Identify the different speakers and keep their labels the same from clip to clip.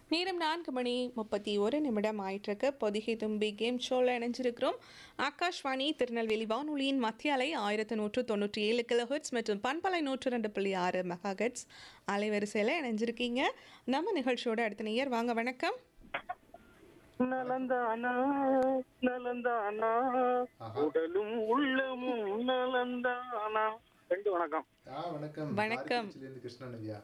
Speaker 1: நேரம் நான்கு மணி முப்பத்தி ஒரு நிமிடம் ஆயிட்டிருக்கு பொதிகை தும்பி கேம் ஷோவில் இணைஞ்சிருக்கிறோம் ஆகாஷ்வாணி திருநெல்வேலி வானொலியின் மத்திய அலை ஆயிரத்து நூற்று தொண்ணூற்றி ஏழு கிலோஹெட்ஸ் மற்றும் பண்பலை நூற்று ரெண்டு புள்ளி ஆறு மெகாஹெட்ஸ் அலைவரிசையில் இணைஞ்சிருக்கீங்க நம்ம நிகழ்ச்சியோட அடுத்த நேயர் வாங்க வணக்கம்
Speaker 2: நலந்தானா நலந்தானா உடலும் உள்ளமும் நலந்தானா ரெண்டு வணக்கம்
Speaker 3: ஆ வணக்கம்
Speaker 1: வணக்கம்.
Speaker 3: பாரதியிலிருந்து கிருஷ்ணன் ஐயா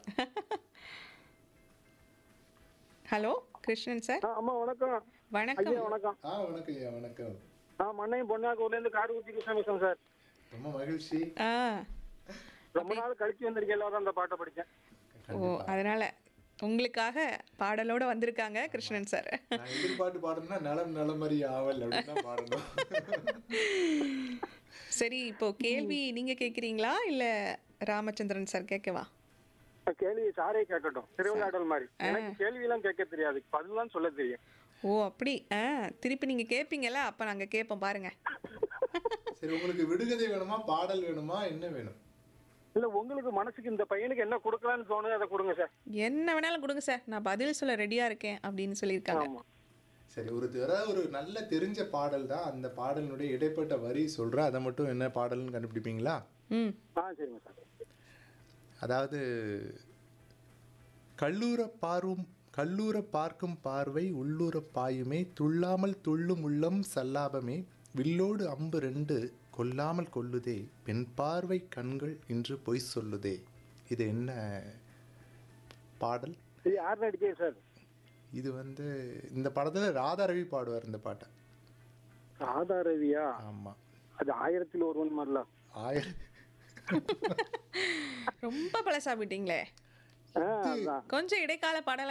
Speaker 1: ஹலோ கிருஷ்ணன் சார்
Speaker 2: ஆ, அம்மா வணக்கம்
Speaker 1: வணக்கம்
Speaker 2: ஐயா வணக்கம்
Speaker 3: ஆ வணக்கம் ஐயா வணக்கம்
Speaker 2: ஆ மண்ணையும் பொன்னாக்கூர்ல இருந்து காடுகுச்சி கிருஷ்ணன் பேசுறேன் சார்
Speaker 3: ரொம்ப மகிழ்ச்சி
Speaker 1: ஆ
Speaker 2: ரொம்ப நாள் கழிச்சு வந்திருக்கேன் எல்லாரும் அந்த பாட்டை படிச்சேன்
Speaker 1: ஓ அதனால உங்களுக்காக பாடலோட வந்திருக்காங்க கிருஷ்ணன் சார்
Speaker 3: நான் எதிர்பார்த்து பாடணும்னா நலம் நலமறி ஆவல் அப்படின்னு தான் பாடணும்
Speaker 1: சரி இப்போ கேள்வி நீங்க கேக்குறீங்களா இல்ல ராமச்சந்திரன் சார் கேட்கவா
Speaker 2: கேள்வி சாரே கேட்கட்டும் திருவிழாடல் மாதிரி எனக்கு கேள்வி எல்லாம் கேட்க தெரியாது பதிலாம் சொல்ல தெரியும்
Speaker 1: ஓ அப்படி ஆ திருப்பி நீங்க கேட்பீங்கல்ல அப்ப நாங்க கேட்போம் பாருங்க
Speaker 3: சரி உங்களுக்கு விடுகதை வேணுமா பாடல் வேணுமா என்ன வேணும்
Speaker 2: இல்ல உங்களுக்கு மனசுக்கு இந்த பையனுக்கு என்ன கொடுக்கலாம்னு தோணுது அதை கொடுங்க சார்
Speaker 1: என்ன வேணாலும் கொடுங்க சார் நான் பதில் சொல்ல ரெடியா இருக்கேன் அப்படின்னு சொல்லியிருக்காங்க
Speaker 2: ஆமா
Speaker 3: சரி ஒரு தர ஒரு நல்ல தெரிஞ்ச பாடல் தான் அந்த பாடலினுடைய இடைப்பட்ட வரி சொல்றேன் அதை மட்டும் என்ன பாடல்னு கண்டுபிடிப்பீங்களா
Speaker 1: ம்
Speaker 2: ஆ சரிங்க சார்
Speaker 3: அதாவது கல்லூர பார்வும் கல்லூர பார்க்கும் பார்வை உள்ளூர பாயுமே துள்ளாமல் துள்ளும் உள்ளம் சல்லாபமே வில்லோடு அம்பு ரெண்டு கொல்லாமல் கொல்லுதே பெண் பார்வை கண்கள் இன்று பொய் சொல்லுதே இது என்ன பாடல்
Speaker 2: இது யார் நடிச்சது சார்
Speaker 3: இது வந்து இந்த படத்தில் ராதா ரவி பாடுவார் இந்த பாட்டை
Speaker 2: ராதா ரவியா
Speaker 3: ஆமாம்
Speaker 2: அது ஆயிரத்தில் ஒருவன் மாதிரில
Speaker 3: ஆயிரம்
Speaker 1: ரொம்ப பழசா போயிட்டீங்களே
Speaker 2: ஆ அதான்
Speaker 1: கொஞ்சம் இடைக்கால பாடலா